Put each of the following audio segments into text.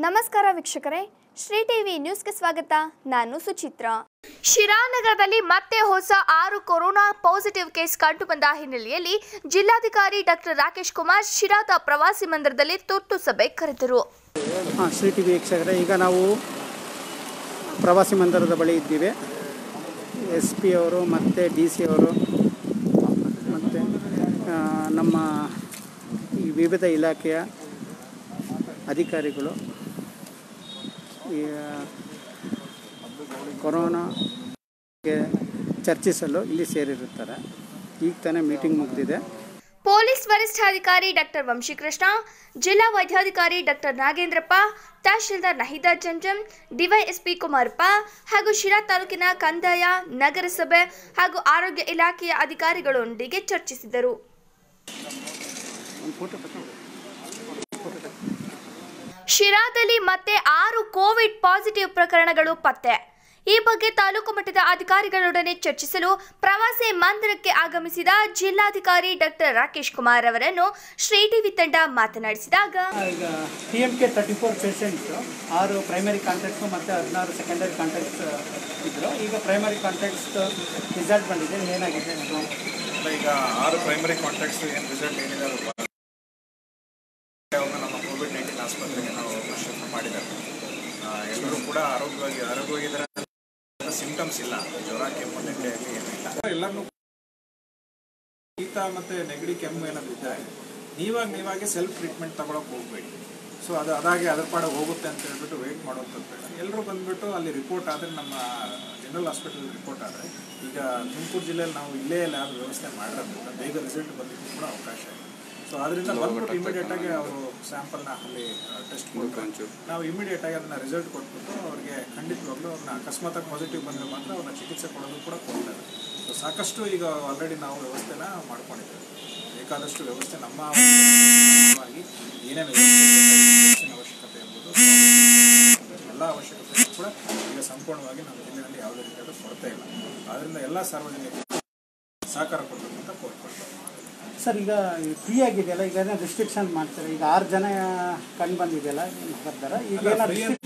ನಮಸ್ಕಾರ ವೀಕ್ಷಕರೇ ಶ್ರೀ ಟಿವಿ ನ್ಯೂಸ್ಗೆ ಸ್ವಾಗತ ನಾನು ಸುಚಿತ್ರ ಶಿರಾನಗರದಲ್ಲಿ ಮತ್ತೆ ಹೊಸ ಆರು ಕೊರೋನಾ ಪಾಸಿಟಿವ್ ಕೇಸ್ ಕಂಡುಬಂದ ಹಿನ್ನೆಲೆಯಲ್ಲಿ ಜಿಲ್ಲಾಧಿಕಾರಿ ಡಾಕ್ಟರ್ ರಾಕೇಶ್ ಕುಮಾರ್ ಶಿರಾದ ಪ್ರವಾಸಿ ಮಂದಿರದಲ್ಲಿ ತುರ್ತು ಸಭೆ ಕರೆದರು ಹಾಂ ಶ್ರೀ ಟಿ ವಿ ವೀಕ್ಷಕರೇ ಈಗ ನಾವು ಪ್ರವಾಸಿ ಮಂದಿರದ ಬಳಿ ಇದ್ದೀವಿ ಎಸ್ ಪಿ ಅವರು ಮತ್ತು ಡಿ ಸಿ ಅವರು ಮತ್ತು ಆ, ನಮ್ಮ ಈ ವಿವಿಧ ಇಲಾಖೆಯ ಅಧಿಕಾರಿಗಳು ಈ ಆ, ಕೊರೋನಾಗೆ ಚರ್ಚಿಸಲು ಇಲ್ಲಿ ಸೇರಿರುತ್ತಾರೆ ಈಗ ತಾನೇ ಮೀಟಿಂಗ್ ಮುಗಿದಿದೆ ಪೊಲೀಸ್ ವರಿಷ್ಠಾಧಿಕಾರಿ ಡಾಕ್ಟರ್ ವಂಶೀಕೃಷ್ಣ ಜಿಲ್ಲಾ ವೈದ್ಯಾಧಿಕಾರಿ ಡಾಕ್ಟರ್ ನಾಗೇಂದ್ರಪ್ಪ ತಹಶೀಲ್ದಾರ್ ನಹಿದಾ ಜಂಜಂ ಡಿವೈಎಸ್ಪಿ ಕುಮಾರಪ್ಪ ಹಾಗೂ ಶಿರಾ ತಾಲೂಕಿನ ಕಂದಾಯ ನಗರಸಭೆ ಹಾಗೂ ಆರೋಗ್ಯ ಇಲಾಖೆಯ ಅಧಿಕಾರಿಗಳೊಂದಿಗೆ ಚರ್ಚಿಸಿದರು ಶಿರಾದಲ್ಲಿ ಮತ್ತೆ ಆರು ಕೋವಿಡ್ ಪಾಸಿಟಿವ್ ಪ್ರಕರಣಗಳು ಪತ್ತೆ ಈ ಬಗ್ಗೆ ತಾಲೂಕು ಮಟ್ಟದ ಅಧಿಕಾರಿಗಳೊಡನೆ ಚರ್ಚಿಸಲು ಪ್ರವಾಸಿ ಮಂದಿರಕ್ಕೆ ಆಗಮಿಸಿದ ಜಿಲ್ಲಾಧಿಕಾರಿ ಡಾಕ್ಟರ್ ರಾಕೇಶ್ ಕುಮಾರ್ ಅವರನ್ನು ಶ್ರೀ ಟಿವಿ ತಂಡ ಮಾತನಾಡಿಸಿದಾಗ ಈಗ P M K thirty four patients ಆರು ಪ್ರೈಮರಿ ಕಾಂಟ್ಯಾಕ್ಟ್ಸು ಮತ್ತು ಹದಿನಾರು ಸೆಕೆಂಡರಿ ಕಾಂಟ್ಯಾಕ್ಟ್ಸ್ ಇದ್ದರು ಈಗ ಪ್ರೈಮರಿ ಕಾಂಟ್ಯಾಕ್ಟ್ಸ್ ರಿಸಲ್ಟ್ ಬಂದಿದೆ ಏನಾಗಿದೆ ಅದು ಅಲ್ಲ, ಈಗ ಆರು ಪ್ರೈಮರಿ ಕಾಂಟ್ಯಾಕ್ಟ್ಸ್ ಏನು ರಿಸಲ್ಟ್ ಏನಿದೆ ಅದು ಬ- ಅವ್ರನ್ನ ನಮ್ಮ ಕೋವಿಡ್ ನೈನ್ಟೀನ್ ಆಸ್ಪತ್ರೆಗೆ ನಾವು ಶಿಫ್ಟ್ ಮಾಡಿದ್ದಾರೆ ಎಲ್ಲರೂ ಕೂಡ ಆರೋಗ್ಯವಾಗಿ ಆರೋಗ್ಯವಾಗಿದ್ದಾರೆ ಸಿಂಟಮ್ಸ್ ಇಲ್ಲ ಜ್ವರ ಕೆಮ್ಮು ನೆಗಡಿ ಆಗಲಿ ಏನೂ ಇಲ್ಲ ಎಲ್ಲರನ್ನೂ ಶೀತ ಮತ್ತು ನೆಗಡಿ ಕೆಮ್ಮು ಏನಾದ್ರು ಇದ್ದರೆ ನೀವಾಗ ನೀವಾಗೆ ಸೆಲ್ಫ್ ಟ್ರೀಟ್ಮೆಂಟ್ ತಗೊಳಕ್ಕೆ ಹೋಗಬೇಡಿ ಸೊ ಅದು ಅದಾಗೆ ಅದ್ರ ಪಾಡ ಹೋಗುತ್ತೆ ಅಂತ ಹೇಳ್ಬಿಟ್ಟು ವೆಯ್ಟ್ ಮಾಡೋಂಥದ್ದು ಬೇಡ ಎಲ್ಲರೂ ಬಂದ್ಬಿಟ್ಟು ಅಲ್ಲಿ ರಿಪೋರ್ಟ್ ಆದರೆ ನಮ್ಮ ಜನರಲ್ ಹಾಸ್ಪಿಟಲ್ ರಿಪೋರ್ಟ್ ಆದರೆ ಈಗ ತುಮಕೂರು ಜಿಲ್ಲೆಯಲ್ಲಿ ನಾವು ಇಲ್ಲೇ ಲ್ಯಾಬ್ ವ್ಯವಸ್ಥೆ ಮಾಡಿರೋದ್ರಿಂದ ಬೇಗ ರಿಸಲ್ಟ್ ಬರಲಿಕ್ಕೂ ಕೂಡ ಅವಕಾಶ ಇದೆ ಸೊ ಅದರಿಂದ ಬಂದ್ಬಿಟ್ಟು ಇಮಿಡಿಯೇಟ್ ಆಗಿ ಅವರು ಸ್ಯಾಂಪಲ್ನ ಅಲ್ಲಿ ಟೆಸ್ಟ್ ಕೊಟ್ಟು ನಾವು ಇಮಿಡಿಯೇಟ್ ಆಗಿ ಅದನ್ನ ರಿಸಲ್ಟ್ ಕೊಟ್ಬಿಟ್ಟು ಅವ್ರಿಗೆ ಖಂಡಿತವಾಗ್ಲೂ ಅವ್ರನ್ನ ಅಕಸ್ಮಾತಾಗಿ ಪಾಸಿಟಿವ್ ಬಂದರೆ ಮಾತ್ರ ಅವ್ರನ್ನ ಚಿಕಿತ್ಸೆ ಕೊಡೋದು ಕೂಡ ಕೊಡ್ತಾರೆ ಸೊ ಸಾಕಷ್ಟು ಈಗ ಆಲ್ರೆಡಿ ನಾವು ವ್ಯವಸ್ಥೆನ ಮಾಡ್ಕೊಂಡಿದ್ದೇವೆ ಬೇಕಾದಷ್ಟು ವ್ಯವಸ್ಥೆ ನಮ್ಮ ಆಗಿ ಏನೇನು ವ್ಯವಸ್ಥೆ ಬೇಕಾಗಿದೆ ಹೆಚ್ಚಿನ ಅವಶ್ಯಕತೆ ಇರ್ಬೋದು ಎಲ್ಲ ಅವಶ್ಯಕತೆ ಕೂಡ ಈಗ ಸಂಪೂರ್ಣವಾಗಿ ನಮ್ಮ ಜಿಲ್ಲೆಯಲ್ಲಿ ಯಾವುದೇ ರೀತಿಯಾದ ಕೊರತೆ ಇಲ್ಲ ಆದ್ದರಿಂದ ಎಲ್ಲ ಸಾರ್ವಜನಿಕರು ಸಹಕಾರ ಕೊಡಬೇಕು ಅಂತ ಕೋರ್ಕೊಳ್ತಾರೆ ಸರ್ ಈಗ ಫ್ರೀ ಆಗಿದೆಯಲ್ಲ ಈಗ ಏನೋ ರಿಸ್ಟ್ರಿಕ್ಷನ್ ಮಾಡ್ತಾರೆ ಈಗ ಆರು ಜನ ಕಂಡು ಬಂದಿದೆಯಲ್ಲ ಬರ್ತಾರೆ ಈಗ ಏನೋ ಫ್ರೀ ಅಂತ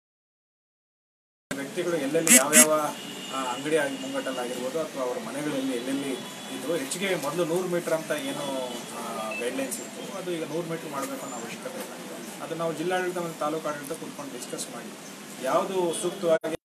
ವ್ಯಕ್ತಿಗಳು ಎಲ್ಲೆಲ್ಲಿ ಯಾವ್ಯಾವ ಆ, ಅಂಗಡಿ ಆಗಿ ಮುಂಗಟ್ಟಲ್ಲಾಗಿರ್ಬೋದು ಅಥವಾ ಅವ್ರ ಮನೆಗಳಲ್ಲಿ ಎಲ್ಲೆಲ್ಲಿ ಇದ್ರು ಹೆಚ್ಚಿಗೆ ಮೊದಲು ನೂರು ಮೀಟರ್ ಅಂತ ಏನು ಗೈಡ್ಲೈನ್ಸ್ ಇತ್ತು ಅದು ಈಗ ನೂರು ಮೀಟರ್ ಮಾಡಬೇಕು ಅನ್ನೋ ಅವಶ್ಯಕತೆ ಇಲ್ಲ ಅದು ನಾವು ಜಿಲ್ಲಾಡಳಿತ ಮತ್ತು ತಾಲೂಕು ಆಡಳಿತ ಕೂತ್ಕೊಂಡು ಡಿಸ್ಕಸ್ ಮಾಡಿ ಯಾವುದು ಸೂಕ್ತವಾಗಿ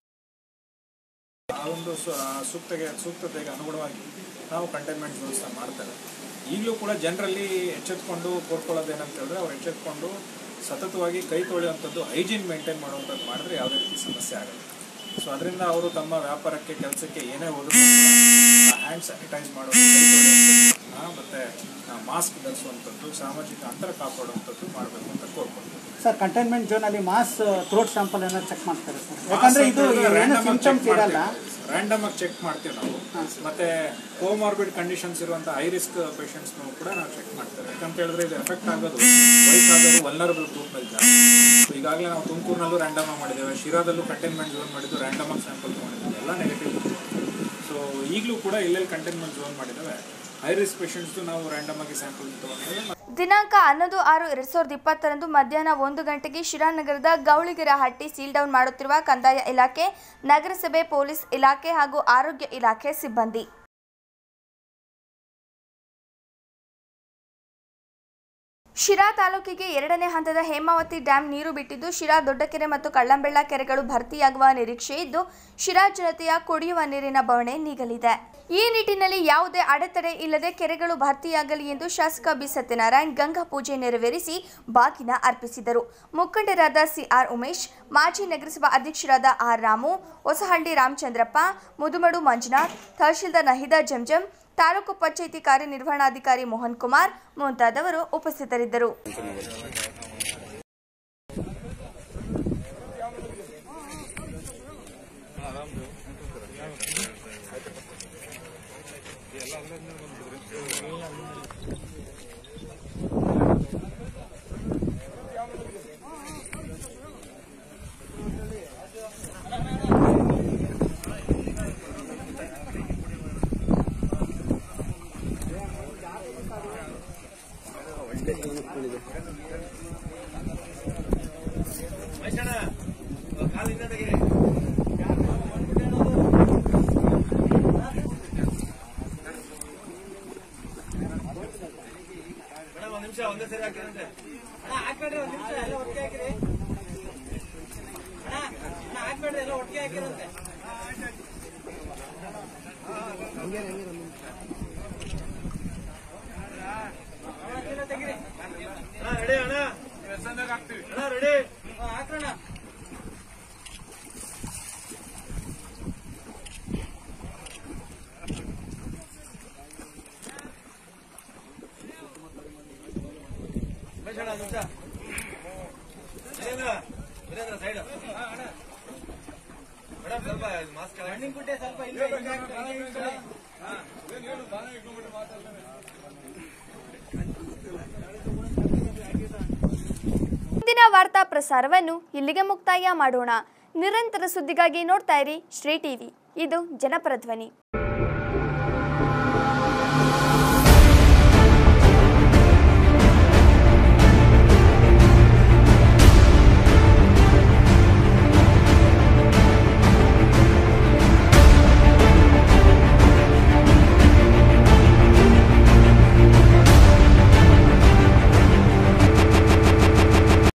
ಆ ಒಂದು ಸು- ಆ ಸೂಕ್ತಗೆ ಸೂಕ್ತತೆಗೆ ಅನುಗುಣವಾಗಿ ನಾವು ಕಂಟೈನ್ಮೆಂಟ್ ವ್ಯವಸ್ಥೆ ಮಾಡ್ತೇವೆ ಈಗಲೂ ಕೂಡ ಜನರಲ್ಲಿ ಎಚ್ಚೆತ್ಕೊಂಡು ಕೋರ್ಕೊಳ್ಳೋದು ಏನಂತ ಹೇಳಿದ್ರೆ ಅವ್ರು ಎಚ್ಚೆತ್ಕೊಂಡು ಸತತವಾಗಿ ಕೈ ತೊಳೆಯುವಂಥದ್ದು ಹೈಜೀನ್ ಮೇಂಟೈನ್ ಮಾಡುವಂಥದ್ದು ಮಾಡಿದ್ರೆ ಯಾವುದೇ ರೀತಿ ಸಮಸ್ಯೆ ಆಗಲ್ಲ ಸೊ ಅದರಿಂದ ಅವರು ತಮ್ಮ ವ್ಯಾಪಾರಕ್ಕೆ ಕೆಲಸಕ್ಕೆ ಏನೇ ಹೋದ್ರು ಹ್ಯಾಂಡ್ ಸ್ಯಾನಿಟೈಸ್ ಮಾಡೋದು ಕೈ ತೊಳೆಯುವಂಥದ್ದು ಆ, ಮತ್ತೆ ಮಾಸ್ಕ್ ಧರಿಸುವಂಥದ್ದು ಸಾಮಾಜಿಕ ಅಂತರ ಕಾಪಾಡುವಂಥದ್ದು ಮಾಡಬೇಕು ಅಂತ ಕೋರ್ಕೊಳ್ತೀವಿ ಸರ್ ಕಂಟೈನ್ಮೆಂಟ್ ಝೋನಲ್ಲಿ ಮಾಸ್ ಥ್ರೋಟ್ ಸ್ಯಾಂಪಲ್ ಏನೋ ಚೆಕ್ ಮಾಡ್ತಾರೆ ಸರ್ ಯಾಕಂದ್ರೆ ಇದು ಏನು ಸಿಂಪ್ಟಮ್ಸ್ ಇರಲ್ಲ ರ್ಯಾಂಡಮ್ ಆಗಿ ಚೆಕ್ ಮಾಡ್ತೀವಿ ನಾವು ಮತ್ತೆ ಕೋಮಾರ್ಬಿಡ್ ಕಂಡೀಷನ್ಸ್ ಇರುವಂತ ಹೈ ರಿಸ್ಕ್ ಪೇಷಂಟ್ಸ್ ಕೂಡ ನಾವು ಚೆಕ್ ಮಾಡ್ತೇವೆ ಯಾಕಂತ ಹೇಳಿದ್ರೆ ಇದು ಎಫೆಕ್ಟ್ ಆಗೋದು ವಯಸ್ಸಾದವರು ವಲ್ನರಬಲ್ ಗ್ರೂಪ್ ನಲ್ಲಿ ಜಾಸ್ತಿ ಈಗಾಗಲೇ ನಾವು ತುಮಕೂರಿನಲ್ಲೂ ರ್ಯಾಂಡಮ್ ಆಗಿ ಮಾಡಿದ್ದೇವೆ ಶಿರಾದಲ್ಲೂ ಕಂಟೈನ್ಮೆಂಟ್ ಝೋನ್ ಮಾಡಿದ್ದು ರ್ಯಾಂಡಮ್ ಆಗಿ ಸ್ಯಾಂಪಲ್ ಮಾಡಿದ್ದೇವೆ ಎಲ್ಲ ನೆಗೆಟಿವ್ ಸೊ ಈಗಲೂ ಕೂಡ ಎಲ್ಲೆಲ್ಲಿ ಕಂಟೈನ್ಮೆಂಟ್ ಝೋನ್ ಮಾಡಿದ್ದೇವೆ ಹೈ ರಿಸ್ಕ್ ಪೇಷಂಟ್ಸ್ ನಾವು ರ್ಯಾಂಡಮ್ ಆಗಿ ಸ್ಯಾಂಪಲ್ ತಗೊಂಡಿದ್ದೇವೆ ದಿನಾಂಕ ಹನ್ನೊಂದು ಆರು ಎರಡ್ ಸಾವಿರದ ಇಪ್ಪತ್ತರಂದು ಮಧ್ಯಾಹ್ನ ಒಂದು ಗಂಟೆಗೆ ಶಿರಾನಗರದ ಗೌಳಿಗೆರೆ ಹಟ್ಟಿ ಸೀಲ್ ಡೌನ್ ಮಾಡುತ್ತಿರುವ ಕಂದಾಯ ಇಲಾಖೆ ನಗರಸಭೆ ಪೊಲೀಸ್ ಇಲಾಖೆ ಹಾಗೂ ಆರೋಗ್ಯ ಇಲಾಖೆ ಸಿಬ್ಬಂದಿ ಶಿರಾ ತಾಲೂಕಿಗೆ ಎರಡನೇ ಹಂತದ ಹೇಮಾವತಿ ಡ್ಯಾಂ ನೀರು ಬಿಟ್ಟಿದ್ದು ಶಿರಾ ದೊಡ್ಡಕೆರೆ ಮತ್ತು ಕಳ್ಳಂಬೆಳ್ಳ ಕೆರೆಗಳು ಭರ್ತಿಯಾಗುವ ನಿರೀಕ್ಷೆ ಇದ್ದು ಶಿರಾ ಜನತೆಯ ಕುಡಿಯುವ ನೀರಿನ ಬವಣೆ ನೀಗಲಿದೆ ಈ ನಿಟ್ಟಿನಲ್ಲಿ ಯಾವುದೇ ಅಡೆತಡೆ ಇಲ್ಲದೆ ಕೆರೆಗಳು ಭರ್ತಿಯಾಗಲಿ ಎಂದು ಶಾಸಕ ಬಿ ಸತ್ಯನಾರಾಯಣ್ ಗಂಗಾ ಪೂಜೆ ನೆರವೇರಿಸಿ ಬಾಗಿನ ಅರ್ಪಿಸಿದರು ಮುಖಂಡರಾದ ಸಿಆರ್ ಉಮೇಶ್ ಮಾಜಿ ನಗರಸಭಾ ಅಧ್ಯಕ್ಷರಾದ ಆರ್ ರಾಮು ಹೊಸಹಳ್ಳಿ ರಾಮಚಂದ್ರಪ್ಪ ಮುದುಮಡು ಮಂಜುನಾಥ್ ತಹಶೀಲ್ದಾರ್ ನಹಿದಾ ಜಂಜಂ ತಾಲೂಕು ಪಂಚಾಯಿತಿ ಕಾರ್ಯನಿರ್ವಹಣಾಧಿಕಾರಿ ಮೋಹನ್ ಕುಮಾರ್ ಮುಂತಾದವರು ಉಪಸ್ಥಿತರಿದ್ದರು ಇಂದಿನ ವಾರ್ತಾ ಪ್ರಸಾರವನ್ನು ಇಲ್ಲಿಗೆ ಮುಕ್ತಾಯ ಮಾಡೋಣ ನಿರಂತರ ಸುದ್ದಿಗಾಗಿ ನೋಡ್ತಾ ಇರಿ ಶ್ರೀ ಟಿವಿ ಇದು ಜನಪರ ಧ್ವನಿ